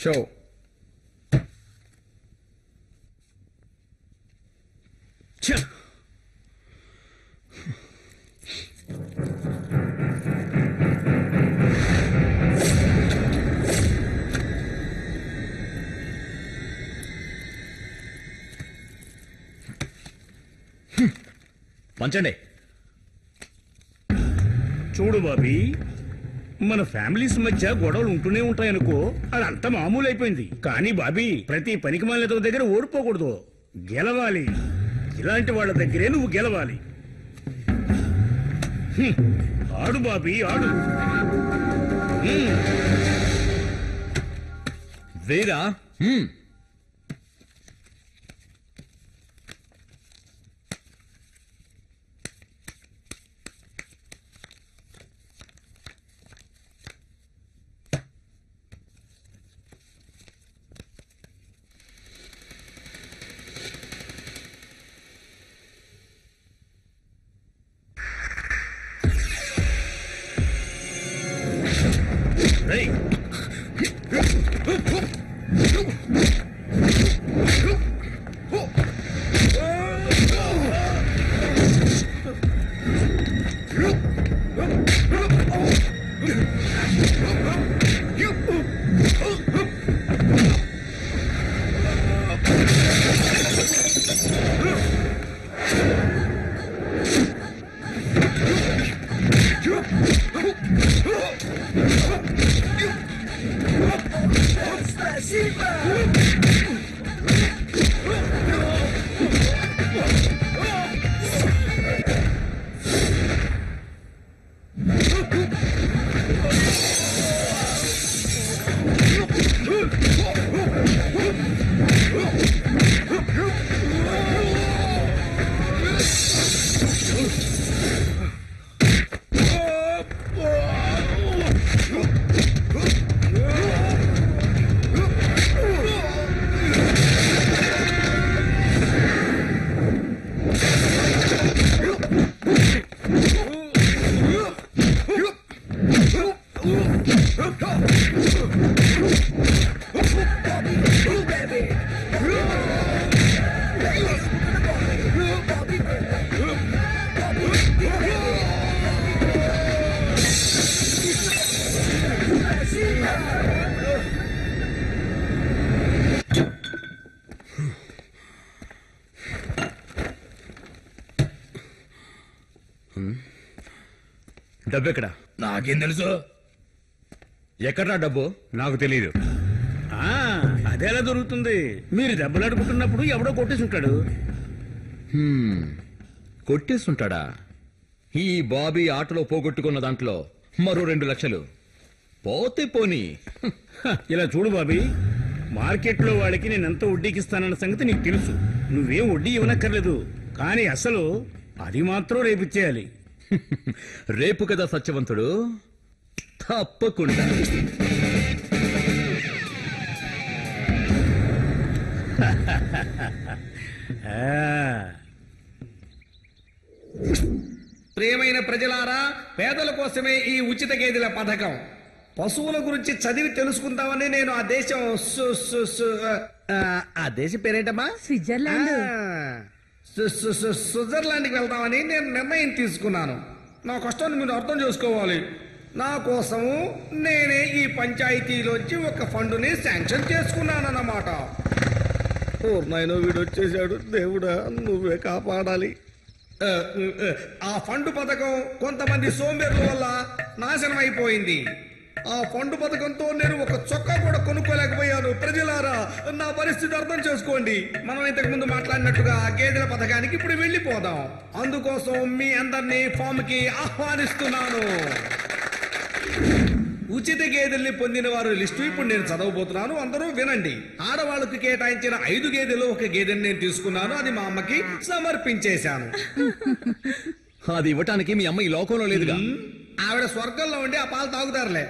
Show ఛ! పంచండి చూడు బాబీ మన ఫ్యామిలీస్ మధ్య గొడవలు ఉంటూనే ఉంటాయనుకో అదంతా మామూలు అయిపోయింది కానీ బాబీ ప్రతి పనికి మాలిన దగ్గర ఓడిపోకూడదు గెలవాలి ఇలాంటి వాళ్ళ దగ్గరే నువ్వు గెలవాలి హ్మ్. ఆడు బాబీ ఆడు హ్మ్. వేరా హ్మ్. రేయ్, డబ్బు ఎక్కడ నాకేం తెలుసు ఎక్కడ్రా డబ్బు నాకు తెలియదు ఆ, అదెలా దొరుకుతుంది మీరు దెబ్బలాడుకుంటున్నప్పుడు ఎవడో కొట్టేసి ఉంటాడు హ్మ్. కొట్టేస్తుంటాడా ఈ బాబీ ఆటలో పోగొట్టుకున్న దాంట్లో మరో రెండు లక్షలు పోతే పోనీ హ, ఇలా చూడు బాబీ మార్కెట్లో వాళ్ళకి నేను ఎంత వడ్డీకి ఇస్తానన్న సంగతి నీకు తెలుసు నువ్వేం వడ్డీ ఇవ్వనక్కర్లేదు కానీ అసలు అది మాత్రం రేపు ఇచ్చేయాలి రేపు కదా సత్యవంతుడు తప్పకుండా ఆ, ప్రియమైన ప్రజలారా పేదల కోసమే ఈ ఉచిత గేదెల పథకం పశువుల గురించి చదివి తెలుసుకుందామని నేను ఆ దేశం సు- సు- సు- ఆ, ఆ దేశం పేరేంటమ్మా స్విట్జర్లాండ్ ఆ, సు- సు- సు- స్విట్జర్లాండ్కి వెళ్దామని నేను నిర్ణయం తీసుకున్నాను నా కష్టాన్ని మీరు అర్థం చేసుకోవాలి నా కోసము నేనే ఈ పంచాయతీలోంచి ఒక ఫండుని శాంక్షన్ చేసుకున్నానన్నమాట పూర్ణాయన వీడు వచ్చేసాడు దేవుడా నువ్వే కాపాడాలి ఆ, ఆ, ఆ ఫండ్ పథకం కొంతమంది సోంబేర్ల వల్ల నాశనం అయిపోయింది ఆ ఫండ్ పథకంతో నేను ఒక చొక్కా కూడా కొనుక్కోలేకపోయాను ప్రజలారా నా పరిస్థితి అర్థం చేసుకోండి మనం ఇంతకు ముందు మాట్లాడినట్టుగా గేదెల పథకానికి ఇప్పుడు వెళ్ళిపోదాం అందుకోసం మీ అందరినీ ఫామ్ కి ఆహ్వానిస్తున్నాను ఉచిత గేదెల్ని పొందిన వారు లిస్టు ఇప్పుడు నేను చదవబోతున్నాను అందరూ వినండి ఆడవాళ్ళకు కేటాయించిన ఐదు గేదెలు ఒక గేదెని నేను తీసుకున్నాను అది మా అమ్మకి సమర్పించేశాను అది ఇవ్వటానికి మీ అమ్మ ఈ లోకంలో లేదుగా ఆవిడ స్వర్గంలో ఉండి ఆ పాలు తాగుతారులే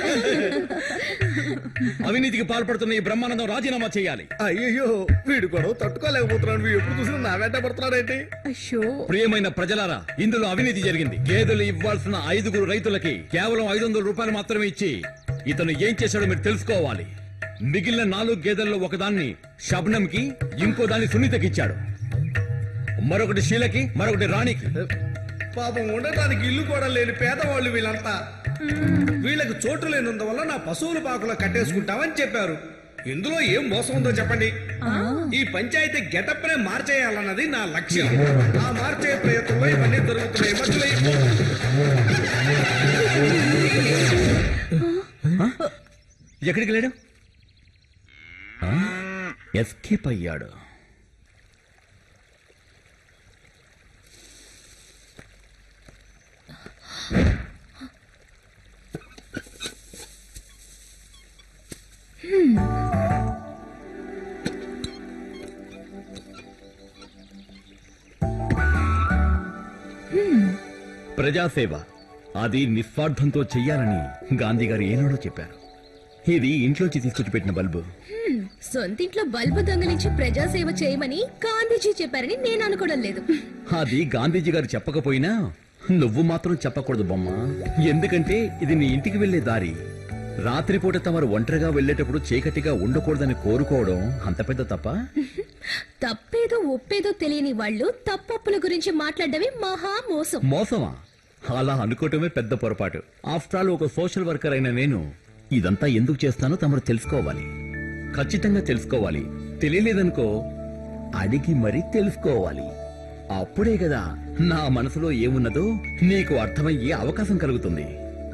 అవినీతికి పాల్పడుతున్న ఈ బ్రహ్మానందం రాజీనామా చేయాలి అయ్యో వీడు కూడా తట్టుకోలేకపోతున్నాడు వీడు ఎప్పుడు చూసినా నా వెంట పడుతున్నాడేంటి అయ్యో ప్రియమైన ప్రజలారా ఇందులో అవినీతి జరిగింది గేదెలు ఇవ్వాల్సిన ఐదుగురు రైతులకి కేవలం ఐదు వందల రూపాయలు మాత్రమే ఇచ్చి ఇతను ఏం చేశాడో మీరు తెలుసుకోవాలి మిగిలిన నాలుగు గేదెల్లో ఒకదాన్ని శబనంకి ఇంకో దాన్ని సునీతకిచ్చాడు మరొకటి శీలకి మరొకటి రాణికి పాపం ఉండటానికి ఇల్లు కూడా లేని పేదవాళ్ళు వీళ్ళంతా వీళ్ళకి చోటు లేనందువల్ల నా పశువుల పాకలో కట్టేసుకుంటామని చెప్పారు ఇందులో ఏం మోసం ఉందో చెప్పండి ఈ పంచాయతీ గెటప్ నే మార్చేయాలన్నది నా లక్ష్యం ఆ మార్చే ప్రయత్నంలో ఇవన్నీ జరుగుతున్నాయి మధ్యలో ఈ- ఎక్కడికి లేడు ఎస్కేప్ అయ్యాడు ప్రజాసేవ అది నిస్వార్థంతో చెయ్యాలని గాంధీ గారు ఏనాడో చెప్పారు ఇది ఇంట్లోంచి తీసుకొచ్చి పెట్టిన బల్బు సొంతింట్లో బల్బు దొంగలించి ప్రజాసేవ చేయమని గాంధీజీ చెప్పారని నేను అనుకోవడం లేదు అది గాంధీజీ గారు చెప్పకపోయినా నువ్వు మాత్రం చెప్పకూడదు బొమ్మ ఎందుకంటే ఇది నీ ఇంటికి వెళ్లే దారి రాత్రిపూట తమరు ఒంటరిగా వెళ్లేటప్పుడు చీకటిగా ఉండకూడదని కోరుకోవడం అంత పెద్ద తప్ప తప్పేదో ఒప్పేదో తెలియని వాళ్ళు తప్పప్పుల గురించి మాట్లాడడమే మహా మోసం మోసమా అలా అనుకోవటమే పెద్ద పొరపాటు ఆఫ్టర్ ఆల్ ఒక సోషల్ వర్కర్ అయిన నేను ఇదంతా ఎందుకు చేస్తానో తమరు తెలుసుకోవాలి ఖచ్చితంగా తెలుసుకోవాలి తెలియలేదనుకో అడిగి మరీ తెలుసుకోవాలి అప్పుడే కదా నా మనసులో ఏమున్నదో నీకు అర్థమయ్యే అవకాశం కలుగుతుంది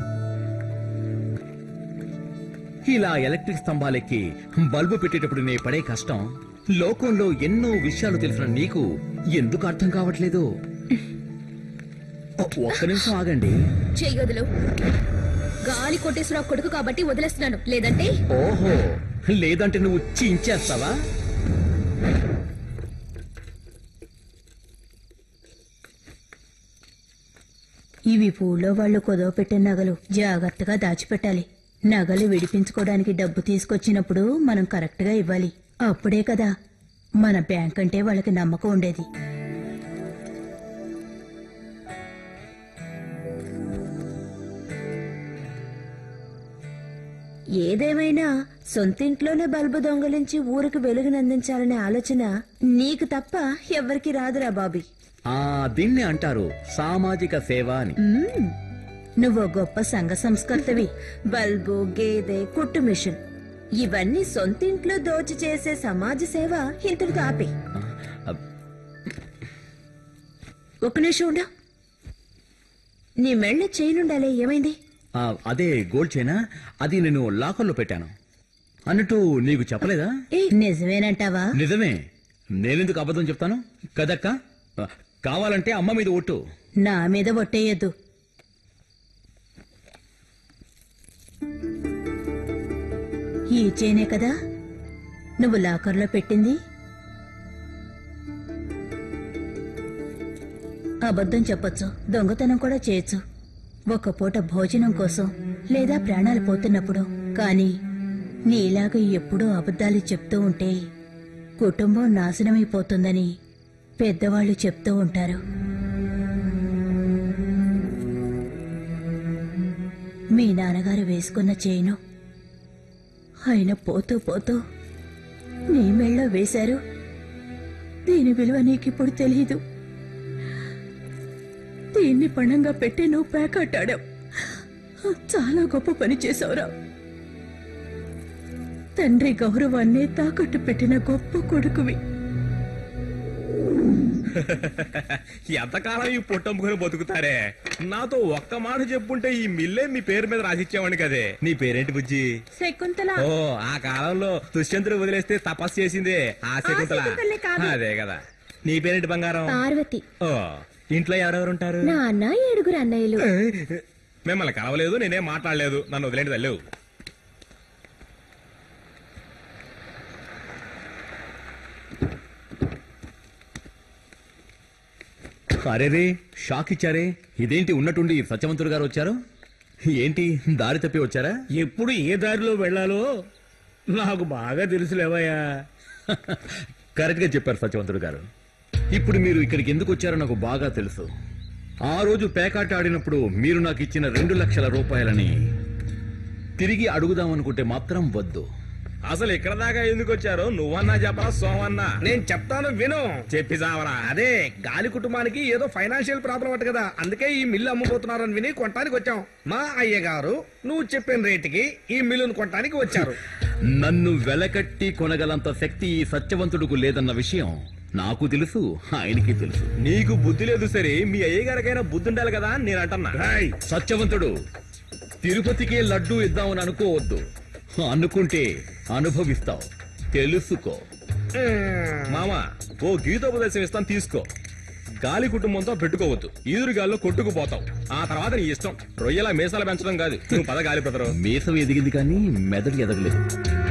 ఇలా ఎలక్ట్రిక్ స్తంభాలెక్కి బల్బు పెట్టేటప్పుడు నే పడే కష్టం లోకంలో ఎన్నో విషయాలు తెలిసిన నీకు ఎందుకు అర్థం కావట్లేదు ఒ- ఒక్క నిమిషం ఆగండి చెయ్యొదులు గాలి కొట్టేశ్వరరావు కొడుకు కాబట్టి వదిలేస్తున్నాను లేదంటే ఓహో లేదంటే నువ్వు చించేస్తావా ఇవి పూల్లో వాళ్ళు కుదవ పెట్టిన నగలు జాగ్రత్తగా దాచిపెట్టాలి నగలు విడిపించుకోవడానికి డబ్బు తీసుకొచ్చినప్పుడు మనం కరెక్ట్గా ఇవ్వాలి అప్పుడే కదా మన బ్యాంక్ అంటే వాళ్ళకి నమ్మకం ఉండేది ఏదేమైనా సొంతింట్లోనే బల్బు దొంగలించి ఊరికి వెలుగునందించాలనే ఆలోచన నీకు తప్ప ఎవ్వరికి రాదురా బాబీ ఆ దీన్ని అంటారు సామాజిక సేవ అని మ్మ్. నువ్వు గొప్ప సంఘ సంస్కర్తవి బల్బు గేదె కుట్టు మిషన్ ఇవన్నీ సొంతింట్లో దోచి చేసే సమాజ సేవ ఇంతటితో ఆపే అబ్- ఒక నిమిషం ఉండు నీ మెళ్ళ చేయనుండాలే ఏమైంది ఆ, అదే గోల్డ్ చైనా అది నేను లాకర్లో పెట్టాను అన్నట్టు నీకు చెప్పలేదా ఏ నిజమేనంటావా నిజమే నేనెందుకు అబద్ధం చెప్తాను కదక్క ఆ, కావాలంటే అమ్మ మీద ఒట్టు నా మీద ఒట్టేయద్దు ఈ చైనే కదా నువ్వు లాకర్లో పెట్టింది అబద్ధం చెప్పొచ్చు దొంగతనం కూడా చేయొచ్చు ఒక పూట భోజనం కోసం లేదా ప్రాణాలు పోతున్నప్పుడు కానీ నీలాగా ఎప్పుడూ అబద్ధాలు చెప్తూ ఉంటే కుటుంబం నాశనమైపోతుందని పెద్దవాళ్ళు చెప్తూ ఉంటారు మీ నాన్నగారు వేసుకున్న చైను ఆయన పోతూ పోతూ నీ మెళ్ళో వేశారు దీని విలువ నీకిప్పుడు తెలియదు దీన్ని పణంగా పెట్టి నువ్వు పేకాటాడావు చాలా గొప్ప పని చేశావురా తండ్రి గౌరవాన్ని తాకట్టు పెట్టిన గొప్ప కొడుకువి ఎంతకాలం ఈ పొట్టమ్ముకొని బతుకుతారే నాతో ఒక్క మాట చెప్పుంటే ఈ మిల్లే మీ పేరు మీద రాసిచ్చేవాడిని కదే నీ పేరేంటి బుజ్జి శకుంతల ఓ ఆ కాలంలో దుష్యంతుడు వదిలేస్తే తపస్సు చేసిందే ఆ శకుంతల శకుంతలే కాదు. అదే కదా నీ పేరేంటి బంగారం పార్వతి ఓ ఇంట్లో ఎవరెవరు ఉంటారు నాన్న ఏడుగురు అన్నయ్యలు మిమ్మల్ని కలవలేదు నేనేం మాట్లాడలేదు నన్ను వదిలేంటి తల్లేవు అరేరే షాక్ ఇచ్చారే ఇదేంటి ఉన్నట్టుండి సత్యవంతుడు గారు వచ్చారు ఏంటి దారి తప్పి వచ్చారా ఎప్పుడు ఏ దారిలో వెళ్ళాలో నాకు బాగా తెలుసులేవయ్యా కరెక్ట్ గా చెప్పారు సత్యవంతుడు గారు ఇప్పుడు మీరు ఇక్కడికి ఎందుకు వచ్చారో నాకు బాగా తెలుసు ఆ రోజు పేకాట ఆడినప్పుడు మీరు నాకు ఇచ్చిన రెండు లక్షల రూపాయలని తిరిగి అడుగుదామనుకుంటే మాత్రం వద్దు అసలు ఇక్కడ దాకా ఎందుకు వచ్చారో నువ్వన్నా చెప్పరా సోమన్నా నేను చెప్తాను విను చెప్పి చావరా అదే గాలి కుటుంబానికి ఏదో ఫైనాన్షియల్ ప్రాబ్లం అట కదా అందుకే ఈ మిల్లు అమ్ముపోతున్నారని విని కొనటానికి వచ్చాం మా అయ్య గారు నువ్వు చెప్పిన రేటుకి ఈ మిల్లును కొనటానికి వచ్చారు నన్ను వెలకట్టి కొనగలంత శక్తి ఈ సత్యవంతుడుకు లేదన్న విషయం నాకు తెలుసు ఆయనకి తెలుసు నీకు బుద్ధి లేదు సరే మీ అయ్య గారికైనా బుద్ధి ఉండాలి కదా అని నేను అంటున్నా రాయ్ సత్యవంతుడు తిరుపతికే లడ్డు ఇద్దామని అనుకోవద్దు అనుకుంటే అనుభవిస్తావు తెలుసుకో మామ ఓ గీతోపదేశం ఇస్తాను తీసుకో గాలి కుటుంబంతో పెట్టుకోవద్దు ఈదురు గాల్లో కొట్టుకుపోతావు ఆ తర్వాత నీ ఇష్టం రొయ్యల మీసాలు పెంచడం కాదు నువ్వు పద గాలి బ్రదరు మీసం ఎదిగింది కానీ మెదడు ఎదగలేదు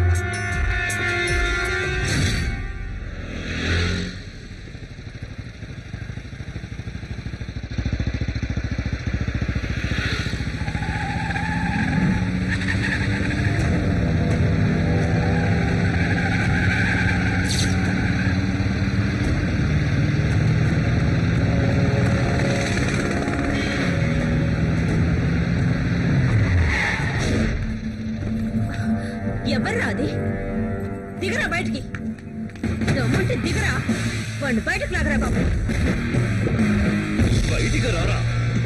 ఎవర్రా అది దిగరా బయటికి దమ్ముంటే దిగరా వాడిని బయటకు లాగరా బాబు బయటికి రారా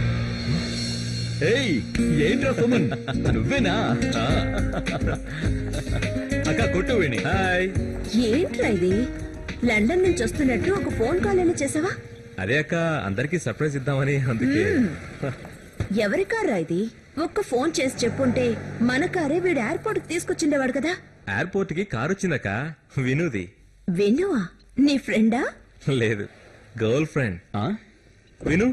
ఏయ్ ఏంట్రా సుమన్ నువ్వేనా ఆ. అక్క కొట్టు వీణి హాయ్ ఏంట్రా ఇది లండన్ నుంచి వస్తున్నట్టు ఒక ఫోన్ కాల్ అయినా చేసావా అదే అక్క అందరికి సర్ప్రైజ్ ఇద్దామని అందుకే ఎవరి కారా ఇది ఒక్క ఫోన్ చేసి చెప్పుంటే మన కారే వీడు ఎయిర్పోర్ట్ తీసుకొచ్చిండేవాడు కదా ఎయిర్పోర్ట్ కి కార్ వచ్చిందక్క వినుది వెన్నువా నీ ఫ్రెండా లేదు గర్ల్ ఫ్రెండ్ ఆ? విను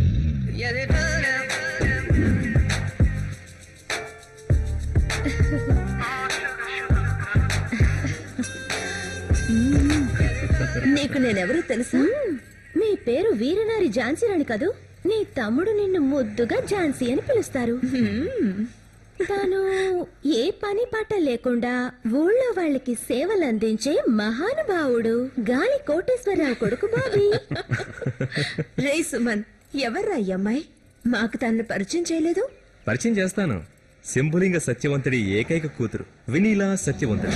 నీకు నేనెవరో తెలుసా మీ పేరు వీరనారి ఝాన్సీ రాణి కదూ నీ తమ్ముడు నిన్ను ముద్దుగా ఝాన్సీ అని పిలుస్తారు తాను ఏ పని పాట లేకుండా ఊళ్ళో వాళ్ళకి సేవలు అందించే మహానుభావుడు గాలి కోటేశ్వరరావు కొడుకు బాబీ రే సుమన్ ఎవర్రా ఈ అమ్మాయి మాకు తనను పరిచయం చేయలేదు పరిచయం చేస్తాను శంభులింగ సత్యవంతుడి ఏకైక కూతురు వినీలా సత్యవంతుడి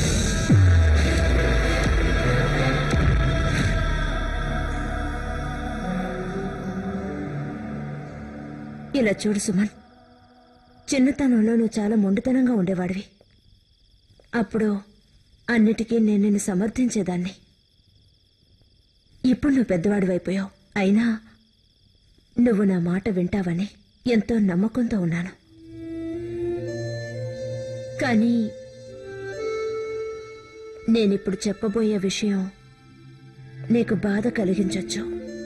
ఇలా చూడు సుమన్ చిన్నతనంలో నువ్వు చాలా మొండితనంగా ఉండేవాడివి అప్పుడు అన్నిటికీ నేను నిన్ను సమర్థించేదాన్ని ఇప్పుడు నువ్వు పెద్దవాడివైపోయావు అయినా నువ్వు నా మాట వింటావని ఎంతో నమ్మకంతో ఉన్నాను కానీ నేనిప్పుడు చెప్పబోయే విషయం నీకు బాధ కలిగించొచ్చు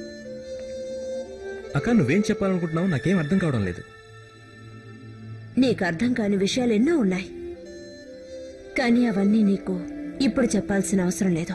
అక్క నువ్వేం చెప్పాలనుకుంటున్నావు నాకేం అర్థం కావడం లేదు నీకు అర్థం కాని విషయాలు ఎన్నో ఉన్నాయి కానీ అవన్నీ నీకు ఇప్పుడు చెప్పాల్సిన అవసరం లేదు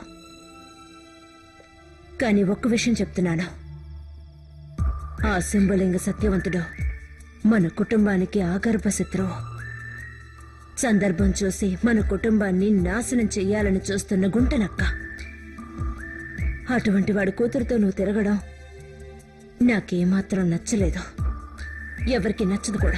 కానీ ఒక్క విషయం చెప్తున్నాను ఆ సింబలింగ సత్యవంతుడు మన కుటుంబానికి ఆగర్భ శత్రువు సందర్భం చూసి మన కుటుంబాన్ని నాశనం చెయ్యాలని చూస్తున్న గుంటనక్క అటువంటి వాడి కూతురుతో నువ్వు తిరగడం నాకేమాత్రం నచ్చలేదు ఎవరికి నచ్చదు కూడా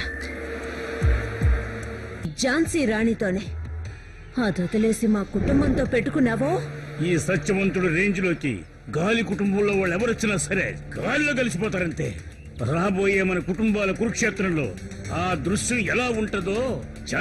ఝాన్సీ రాణితోనే అది వదిలేసి మా కుటుంబంతో పెట్టుకున్నావో ఈ సత్యవంతుడు రేంజ్ లోకి గాలి కుటుంబంలో వాళ్ళు ఎవరొచ్చినా సరే గాలిలో కలిసిపోతారంతే రాబోయే మన కుటుంబాల కురుక్షేత్రంలో ఆ దృశ్యం ఎలా ఉంటుందో